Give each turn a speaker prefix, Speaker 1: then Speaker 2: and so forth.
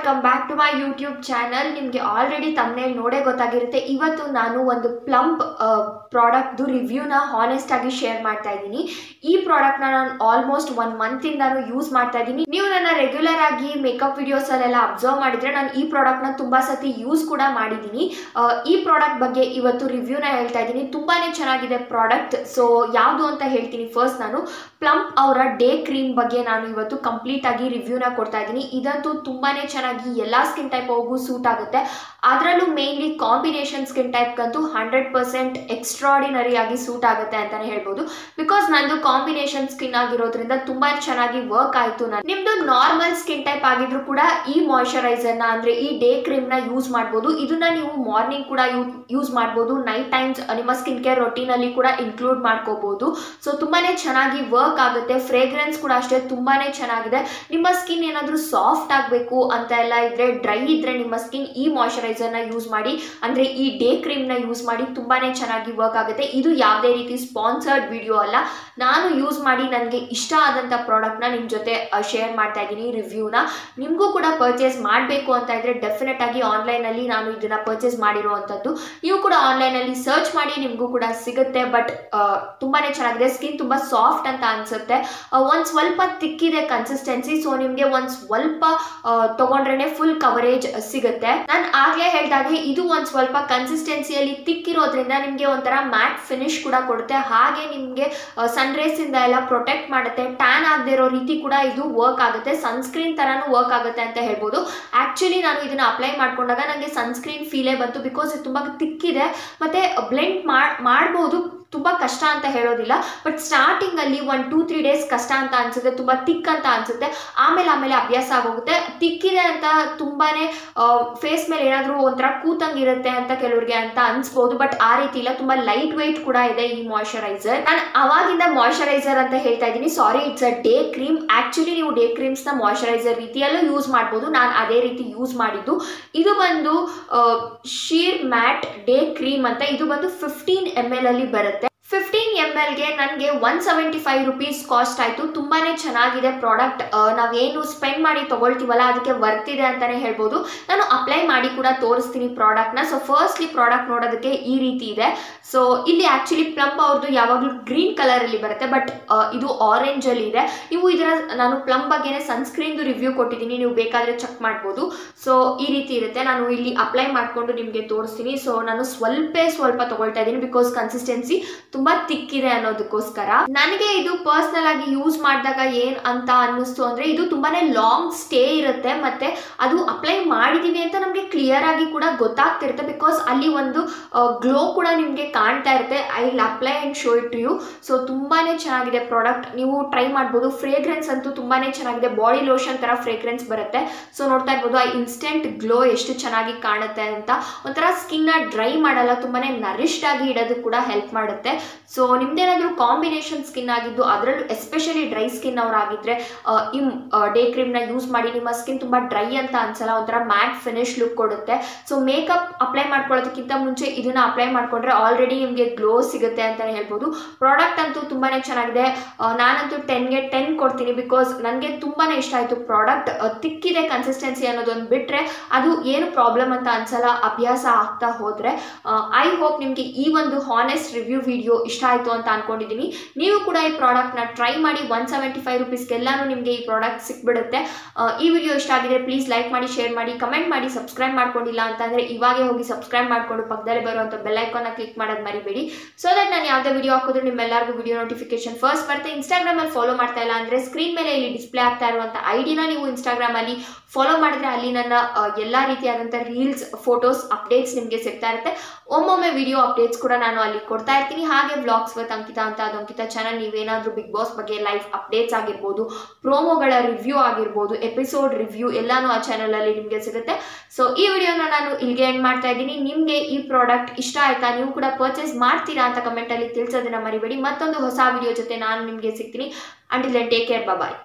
Speaker 1: welcome back to my YouTube channel ನಿಮಗೆ already ತಮ್ಮನೇಲಿ ನೋಡೇ ಗೊತ್ತಾಗಿರುತ್ತೆ ಇವತ್ತು ನಾನು ಒಂದು ಪ್ಲಂಪ್ ಪ್ರಾಡಕ್ಟ್ದು ರಿವ್ಯೂನ ಹಾನೆಸ್ಟ್ ಆಗಿ ಶೇರ್ ಮಾಡ್ತಾ ಇದ್ದೀನಿ ಈ ಪ್ರಾಡಕ್ಟ್ನ ನಾನು ಆಲ್ಮೋಸ್ಟ್ ಒನ್ ಮಂತಿಂದಾನು ಯೂಸ್ ಮಾಡ್ತಾ ಇದ್ದೀನಿ ನೀವು ನನ್ನ ರೆಗ್ಯುಲರ್ ಆಗಿ ಮೇಕಪ್ ವಿಡಿಯೋಸಲ್ಲೆಲ್ಲ ಅಬ್ಸರ್ವ್ ಮಾಡಿದ್ರೆ ನಾನು ಈ ಪ್ರಾಡಕ್ಟ್ನ ತುಂಬ ಸತಿ ಯೂಸ್ ಕೂಡ ಮಾಡಿದ್ದೀನಿ ಆ, ಈ ಪ್ರಾಡಕ್ಟ್ ಬಗ್ಗೆ ಇವತ್ತು ರಿವ್ಯೂನ ಹೇಳ್ತಾ ಇದ್ದೀನಿ ತುಂಬಾ ಚೆನ್ನಾಗಿದೆ ಪ್ರಾಡಕ್ಟ್ ಸೊ ಯಾವುದು ಅಂತ ಹೇಳ್ತೀನಿ ಫಸ್ಟ್ ನಾನು ಪ್ಲಂಪ್ ಅವರ ಡೇ ಕ್ರೀಮ್ ಬಗ್ಗೆ ನಾನು ಇವತ್ತು ಕಂಪ್ಲೀಟ್ ಆಗಿ ರಿವ್ಯೂನ ಕೊಡ್ತಾ ಇದ್ದೀನಿ ಇದಂತೂ ತುಂಬಾನೇ ಚೆನ್ನಾಗಿ ಎಲ್ಲ ಸ್ಕಿನ್ ಟೈಪ್ ಹೋಗು ಸೂಟ್ ಆಗುತ್ತೆ ಅದರಲ್ಲೂ ಮೇನ್ಲಿ ಕಾಂಬಿನೇಷನ್ ಸ್ಕಿನ್ ಟೈಪ್ಗಂತೂ ಹಂಡ್ರೆಡ್ ಪರ್ಸೆಂಟ್ ಎಕ್ಸ್ಟ್ರಾಡಿನರಿ ಆಗಿ ಸೂಟ್ ಆಗುತ್ತೆ ಅಂತಾನೆ ಹೇಳ್ಬೋದು ಬಿಕಾಸ್ ನಂದು ಕಾಂಬಿನೇಷನ್ ಸ್ಕಿನ್ ಆಗಿರೋದ್ರಿಂದ ತುಂಬಾ ಚೆನ್ನಾಗಿ ವರ್ಕ್ ಆಯಿತು ನಾನು ನಿಮ್ದು ನಾರ್ಮಲ್ ಸ್ಕಿನ್ ಟೈಪ್ ಆಗಿದ್ರು ಕೂಡ ಈ ಮಾಯಶ್ಚರೈಸರ್ನ ಅಂದ್ರೆ ಈ ಡೇ ಕ್ರೀಮ್ನ ಯೂಸ್ ಮಾಡ್ಬೋದು ಇದನ್ನ ನೀವು ಮಾರ್ನಿಂಗ್ ಕೂಡ ಯೂಸ್ ಮಾಡ್ಬೋದು ನೈಟ್ ಟೈಮ್ಸ್ ನಿಮ್ಮ ಸ್ಕಿನ್ ಕೇರ್ ರೊಟೀನಲ್ಲಿ ಕೂಡ ಇನ್ಕ್ಲೂಡ್ ಮಾಡ್ಕೋಬಹುದು ಸೊ ತುಂಬಾನೇ ಚೆನ್ನಾಗಿ ವರ್ಕ್ ಆಗುತ್ತೆ ಫ್ರೇಗ್ರೆನ್ಸ್ ಕೂಡ ಅಷ್ಟೇ ತುಂಬಾನೇ ಚೆನ್ನಾಗಿದೆ ನಿಮ್ಮ ಸ್ಕಿನ್ ಏನಾದರೂ ಸಾಫ್ಟ್ ಆಗಬೇಕು ಅಂತ ಎಲ್ಲ ಇದ್ರೆ ಡ್ರೈ ಇದ್ರೆ ನಿಮ್ಮ ಸ್ಕಿನ್ ಈ ಮಾಯಶ್ಚರೈಸರ್ನ ಯೂಸ್ ಮಾಡಿ ಅಂದ್ರೆ ಈ ಡೇ ಕ್ರೀಮ್ನ ಯೂಸ್ ಮಾಡಿ ತುಂಬಾನೇ ಚೆನ್ನಾಗಿ ವರ್ಕ್ ಆಗುತ್ತೆ ಇದು ಯಾವುದೇ ರೀತಿ ಸ್ಪಾನ್ಸರ್ಡ್ ವಿಡಿಯೋ ಅಲ್ಲ ನಾನು ಯೂಸ್ ಮಾಡಿ ನನಗೆ ಇಷ್ಟ ಆದಂಥ ಪ್ರಾಡಕ್ಟ್ನ ನಿಮ್ಮ ಜೊತೆ ಶೇರ್ ಮಾಡ್ತಾ ಇದ್ದೀನಿ ರಿವ್ಯೂನ ನಿಮಗೂ ಕೂಡ ಪರ್ಚೇಸ್ ಮಾಡಬೇಕು ಅಂತ ಇದ್ರೆ ಡೆಫಿನೆಟ್ ಆಗಿ ಆನ್ಲೈನಲ್ಲಿ ನಾನು ಇದನ್ನ ಪರ್ಚೇಸ್ ಮಾಡಿರುವಂಥದ್ದು ನೀವು ಕೂಡ ಆನ್ಲೈನಲ್ಲಿ ಸರ್ಚ್ ಮಾಡಿ ನಿಮಗೂ ಕೂಡ ಸಿಗುತ್ತೆ ಬಟ್ ತುಂಬಾನೇ ಚೆನ್ನಾಗಿದೆ ಸ್ಕಿನ್ ತುಂಬ ಸಾಫ್ಟ್ ಅಂತ ಅನ್ಸುತ್ತೆ ಒಂದು ಸ್ವಲ್ಪ ತಿಕ್ಕಿದೆ ಕನ್ಸಿಸ್ಟೆನ್ಸಿ ಸೊ ನಿಮಗೆ ಒಂದು ಸ್ವಲ್ಪ ತಗೊಂಡ್ರೆ ಫುಲ್ ಕವರೇಜ್ ಸಿಗುತ್ತೆ ನಾನು ಆಗ್ಲೇ ಹೇಳ್ದಾಗೆ ಇದು ಒಂದು ಸ್ವಲ್ಪ ಕನ್ಸಿಸ್ಟೆನ್ಸಿಯಲ್ಲಿ ತಿಕ್ಕಿರೋದ್ರಿಂದ ನಿಮಗೆ ಒಂಥರ ಮ್ಯಾಟ್ ಫಿನಿಶ್ ಕೂಡ ಕೊಡುತ್ತೆ ಹಾಗೆ ನಿಮಗೆ ಸನ್ರೈಸ್ ಇಂದ ಎಲ್ಲ ಪ್ರೊಟೆಕ್ಟ್ ಮಾಡುತ್ತೆ ಟ್ಯಾನ್ ಆಗದೆ ಇರೋ ರೀತಿ ಕೂಡ ಇದು ವರ್ಕ್ ಆಗುತ್ತೆ ಸನ್ಸ್ಕ್ರೀನ್ ತರಾನು ವರ್ಕ್ ಆಗುತ್ತೆ ಅಂತ ಹೇಳ್ಬೋದು ಆಕ್ಚುಲಿ ನಾನು ಇದನ್ನ ಅಪ್ಲೈ ಮಾಡ್ಕೊಂಡಾಗ ನನಗೆ ಸನ್ಸ್ಕ್ರೀನ್ ಫೀಲೇ ಬಂತು ಬಿಕಾಸ್ ಇದು ತುಂಬಾ ತಿಕ್ಕಿದೆ ಮತ್ತೆ ಬ್ಲೆಂಡ್ ಮಾಡ್ಬೋದು ತುಂಬ ಕಷ್ಟ ಅಂತ ಹೇಳೋದಿಲ್ಲ ಬಟ್ ಸ್ಟಾರ್ಟಿಂಗಲ್ಲಿ ಒನ್ ಟೂ ತ್ರೀ ಡೇಸ್ ಕಷ್ಟ ಅಂತ ಅನ್ಸುತ್ತೆ ತುಂಬ ತಿಕ್ ಅಂತ ಅನ್ಸುತ್ತೆ ಆಮೇಲೆ ಆಮೇಲೆ ಅಭ್ಯಾಸ ಆಗೋಗುತ್ತೆ ತಿಕ್ಕಿದೆ ಅಂತ ತುಂಬಾ ಫೇಸ್ ಮೇಲೆ ಏನಾದರೂ ಒಂಥರ ಕೂತಂಗಿರುತ್ತೆ ಅಂತ ಕೆಲವ್ರಿಗೆ ಅಂತ ಅನ್ಸ್ಬೋದು ಬಟ್ ಆ ರೀತಿ ಇಲ್ಲ ತುಂಬ ಲೈಟ್ ವೆಯ್ಟ್ ಕೂಡ ಇದೆ ಈ ಮಾಯಶ್ಚರೈಸರ್ ನಾನು ಅವಾಗಿಂದ ಮಾಯಶ್ಚರೈಸರ್ ಅಂತ ಹೇಳ್ತಾ ಇದ್ದೀನಿ sorry it's a day cream actually ನೀವು ಡೇ ಕ್ರೀಮ್ಸ್ನ ಮಾಯಶ್ಚರೈಸರ್ ರೀತಿಯಲ್ಲೂ ಯೂಸ್ ಮಾಡ್ಬೋದು ನಾನು ಅದೇ ರೀತಿ ಯೂಸ್ ಮಾಡಿದ್ದು ಇದು ಬಂದು ಶೀರ್ ಮ್ಯಾಟ್ ಡೇ ಕ್ರೀಮ್ ಅಂತ ಇದು ಬಂದು ಫಿಫ್ಟೀನ್ ಎಮ್ ಎಲ್ ಅಲ್ಲಿ ಬರುತ್ತೆ ಫಿಫ್ಟೀನ್ ಎಮ್ ಎಲ್ಗೆ ನನಗೆ one seventy five rupees cost ಆಯಿತು ತುಂಬಾ ಚೆನ್ನಾಗಿದೆ ಪ್ರಾಡಕ್ಟ್ ನಾವೇನು ಸ್ಪೆಂಡ್ ಮಾಡಿ ತೊಗೊಳ್ತೀವಲ್ಲ ಅದಕ್ಕೆ ವರ್ತಿದೆ ಅಂತಲೇ ಹೇಳ್ಬೋದು ನಾನು ಅಪ್ಲೈ ಮಾಡಿ ಕೂಡ ತೋರಿಸ್ತೀನಿ ಪ್ರಾಡಕ್ಟ್ನ ಸೊ ಫಸ್ಟ್ಲಿ ಪ್ರಾಡಕ್ಟ್ ನೋಡೋದಕ್ಕೆ ಈ ರೀತಿ ಇದೆ ಸೊ ಇಲ್ಲಿ ಆ್ಯಕ್ಚುಲಿ ಪ್ಲಂಪ್ ಅವ್ರದ್ದು ಯಾವಾಗಲೂ ಗ್ರೀನ್ ಕಲರಲ್ಲಿ ಬರುತ್ತೆ ಬಟ್ ಇದು ಆರೆಂಜಲ್ಲಿ ಇದೆ ನೀವು ಇದರ ನಾನು ಪ್ಲಮ್ ಬಗ್ಗೆನೇ ಸನ್ಸ್ಕ್ರೀನ್ದು ರಿವ್ಯೂ ಕೊಟ್ಟಿದ್ದೀನಿ ನೀವು ಬೇಕಾದರೆ ಚೆಕ್ ಮಾಡ್ಬೋದು ಸೊ ಈ ರೀತಿ ಇರುತ್ತೆ ನಾನು ಇಲ್ಲಿ ಅಪ್ಲೈ ಮಾಡಿಕೊಂಡು ನಿಮಗೆ ತೋರಿಸ್ತೀನಿ ಸೊ ನಾನು ಸ್ವಲ್ಪ ಸ್ವಲ್ಪ ತೊಗೊಳ್ತಾ ಇದ್ದೀನಿ ಬಿಕಾಸ್ ಕನ್ಸಿಸ್ಟೆನ್ಸಿ ತುಂಬಾ ತಿಕ್ಕಿದೆ ಅನ್ನೋದಕ್ಕೋಸ್ಕರ ನನಗೆ ಇದು ಪರ್ಸ್ನಲ್ ಆಗಿ ಯೂಸ್ ಮಾಡಿದಾಗ ಏನ್ ಅಂತ ಅನ್ನಿಸ್ತು ಅಂದ್ರೆ ಇದು ತುಂಬಾನೇ ಲಾಂಗ್ ಸ್ಟೇ ಇರುತ್ತೆ ಮತ್ತೆ ಅದು ಅಪ್ಲೈ ಮಾಡಿದೀವಿ ಅಂತ ನಮಗೆ ಕ್ಲಿಯರ್ ಆಗಿ ಕೂಡ ಗೊತ್ತಾಗ್ತಿರುತ್ತೆ ಬಿಕಾಸ್ ಅಲ್ಲಿ ಒಂದು ಗ್ಲೋ ಕೂಡ ನಿಮಗೆ ಕಾಣ್ತಾ ಇರುತ್ತೆ I will apply and show it to you so ತುಂಬಾನೇ ಚೆನ್ನಾಗಿದೆ ಪ್ರಾಡಕ್ಟ್ ನೀವು ಟ್ರೈ ಮಾಡ್ಬೋದು ಫ್ರೇಗ್ರೆನ್ಸ್ ಅಂತೂ ತುಂಬಾನೇ ಚೆನ್ನಾಗಿದೆ ಬಾಡಿ ಲೋಷನ್ ತರ ಫ್ರೇಗ್ರೆನ್ಸ್ ಬರುತ್ತೆ ಸೊ ನೋಡ್ತಾ ಇರ್ಬೋದು ಆ ಇನ್ಸ್ಟೆಂಟ್ ಗ್ಲೋ ಎಷ್ಟು ಚೆನ್ನಾಗಿ ಕಾಣುತ್ತೆ ಅಂತ ಒಂಥರ ಸ್ಕಿನ್ನ ಡ್ರೈ ಮಾಡಲ್ಲ ತುಂಬಾನೇ ನರಿಷ್ಡ್ ಆಗಿ ಇಡೋದಕ್ಕೆ ಕೂಡ ಹೆಲ್ಪ್ ಮಾಡುತ್ತೆ ಸೊ ನಿಮ್ದೇನಾದ್ರೂ ಕಾಂಬಿನೇಷನ್ ಸ್ಕಿನ್ ಆಗಿದ್ದು ಅದರಲ್ಲೂ ಎಸ್ಪೆಷಲಿ ಡ್ರೈ ಸ್ಕಿನ್ ಅವರಾಗಿದ್ರೆ ಈ ಡೇ ಕ್ರೀಮ್ನ ಯೂಸ್ ಮಾಡಿ ನಿಮ್ಮ ಸ್ಕಿನ್ ತುಂಬ ಡ್ರೈ ಅಂತ ಅನ್ಸಲ್ಲ ಒಂಥರ ಮ್ಯಾಟ್ ಫಿನಿಶ್ ಲುಕ್ ಕೊಡುತ್ತೆ ಸೊ ಮೇಕಪ್ ಅಪ್ಲೈ ಮಾಡ್ಕೊಳ್ಳೋದಕ್ಕಿಂತ ಮುಂಚೆ ಇದನ್ನ ಅಪ್ಲೈ ಮಾಡ್ಕೊಂಡ್ರೆ ಆಲ್ರೆಡಿ ನಿಮಗೆ ಗ್ಲೋ ಸಿಗುತ್ತೆ ಅಂತಲೇ ಹೇಳ್ಬೋದು ಪ್ರಾಡಕ್ಟ್ ಅಂತೂ ತುಂಬಾ ಚೆನ್ನಾಗಿದೆ ಆ, ನಾನಂತೂ ಟೆನ್ಗೆ ಟೆನ್ ಕೊಡ್ತೀನಿ ಬಿಕಾಸ್ ನನಗೆ ತುಂಬಾ ಇಷ್ಟ ಆಯಿತು ಪ್ರಾಡಕ್ಟ್ ತಿಕ್ಕಿದೆ ಕನ್ಸಿಸ್ಟೆನ್ಸಿ ಅನ್ನೋದೊಂದು ಬಿಟ್ಟರೆ ಅದು ಏನು ಪ್ರಾಬ್ಲಮ್ ಅಂತ ಅನ್ಸಲ್ಲ ಅಭ್ಯಾಸ ಆಗ್ತಾ ಹೋದರೆ ಐ ಹೋಪ್ ನಿಮಗೆ ಈ ಒಂದು ಹಾನೆಸ್ಟ್ ರಿವ್ಯೂ ವಿಡಿಯೋ ಇಷ್ಟ ಆಯಿತು ಅಂತ ಅನ್ಕೊಂಡಿದ್ದೀನಿ ನೀವು ಕೂಡ ಈ ಪ್ರಾಡಕ್ಟ್ನ ಟ್ರೈ ಮಾಡಿ ಒನ್ ಸೆವೆಂಟಿ ಫೈವ್ ರುಪೀಸ್ಗೆಲ್ಲಾನು ನಿಮಗೆ ಈ ಪ್ರಾಡಕ್ಟ್ ಸಿಕ್ಬಿಡುತ್ತೆ ಆ, ಈ ವಿಡಿಯೋ ಇಷ್ಟ ಆಗಿದ್ರೆ ಪ್ಲೀಸ್ ಲೈಕ್ ಮಾಡಿ ಶೇರ್ ಮಾಡಿ ಕಮೆಂಟ್ ಮಾಡಿ ಸಬ್ಸ್ಕ್ರೈಬ್ ಮಾಡ್ಕೊಂಡಿಲ್ಲ ಅಂತಂದರೆ ಇವಾಗೇ ಹೋಗಿ ಸಬ್ಸ್ಕ್ರೈಬ್ ಮಾಡಿಕೊಂಡು ಪಕ್ಕದಲ್ಲೇ ಬರುವಂಥ ಬೆಲ್ಲೈಕಾನ್ನ ಕ್ಲಿಕ್ ಮಾಡೋದು ಮರಿಬೇಡಿ ಸೊ ದಟ್ ನಾನು ಯಾವುದೇ ವಿಡಿಯೋ ಹಾಕಿದ್ರು ನಿಮ್ಮೆಲ್ಲರಿಗೂ ವಿಡಿಯೋ ನೋಟಿಫಿಕೇಶನ್ ಫಸ್ಟ್ ಬರುತ್ತೆ ಇನ್ಸ್ಟಾಗ್ರಾಮಲ್ಲಿ ಫಾಲೋ ಮಾಡ್ತಾ ಇಲ್ಲ ಅಂದರೆ ಸ್ಕ್ರೀನ್ ಮೇಲೆ ಇಲ್ಲಿ ಡಿಸ್ಪ್ಲೇ ಆಗ್ತಾ ಇರುವಂಥ ಐಡಿನ ನೀವು ಇನ್ಸ್ಟಾಗ್ರಾಮಲ್ಲಿ ಫಾಲೋ ಮಾಡಿದ್ರೆ ಅಲ್ಲಿ ನನ್ನ ಎಲ್ಲ ರೀತಿಯಾದಂಥ ರೀಲ್ಸ್ ಫೋಟೋಸ್ ಅಪ್ಡೇಟ್ಸ್ ನಿಮಗೆ ಸಿಗ್ತಾ ಇರುತ್ತೆ ಒಮ್ಮೊಮ್ಮೆ ವಿಡಿಯೋ ಅಪ್ಡೇಟ್ಸ್ ಕೂಡ ನಾನು ಅಲ್ಲಿ ಕೊಡ್ತಾ ಇರ್ತೀನಿ ಹಾಗೆ ವ್ಲಾಗ್ಸ್ ವಿತ್ ಅಂಕಿತಾ ಅಂತ ಅದು ಅಂಕಿತಾ ಚಾನಲ್ ನೀವೇನಾದರೂ ಬಿಗ್ ಬಾಸ್ ಬಗ್ಗೆ ಲೈವ್ ಅಪ್ಡೇಟ್ಸ್ ಆಗಿರ್ಬೋದು ಪ್ರೋಮೋಗಳ ರಿವ್ಯೂ ಆಗಿರ್ಬೋದು ಎಪಿಸೋಡ್ ರಿವ್ಯೂ ಎಲ್ಲಾನು ಆ ಚಾನಲಲ್ಲಿ ನಿಮಗೆ ಸಿಗುತ್ತೆ ಸೊ ಈ ವಿಡಿಯೋನ ನಾನು ಇಲ್ಲಿಗೆ ಎಂಡ್ ಮಾಡ್ತಾ ಇದ್ದೀನಿ ನಿಮಗೆ ಈ ಪ್ರಾಡಕ್ಟ್ ಇಷ್ಟ ಆಯ್ತಾ ನೀವು ಕೂಡ ಪರ್ಚೇಸ್ ಮಾಡ್ತೀರಾ ಅಂತ ಕಮೆಂಟಲ್ಲಿ ತಿಳಿಸೋದನ್ನ ಮರಿಬೇಡಿ ಮತ್ತೊಂದು ಹೊಸ ವಿಡಿಯೋ ಜೊತೆ ನಾನು ನಿಮಗೆ ಸಿಗ್ತೀನಿ ಅಂಟಿಲ್ ಟೇಕ್ ಕೇರ್ ಬಾಯ್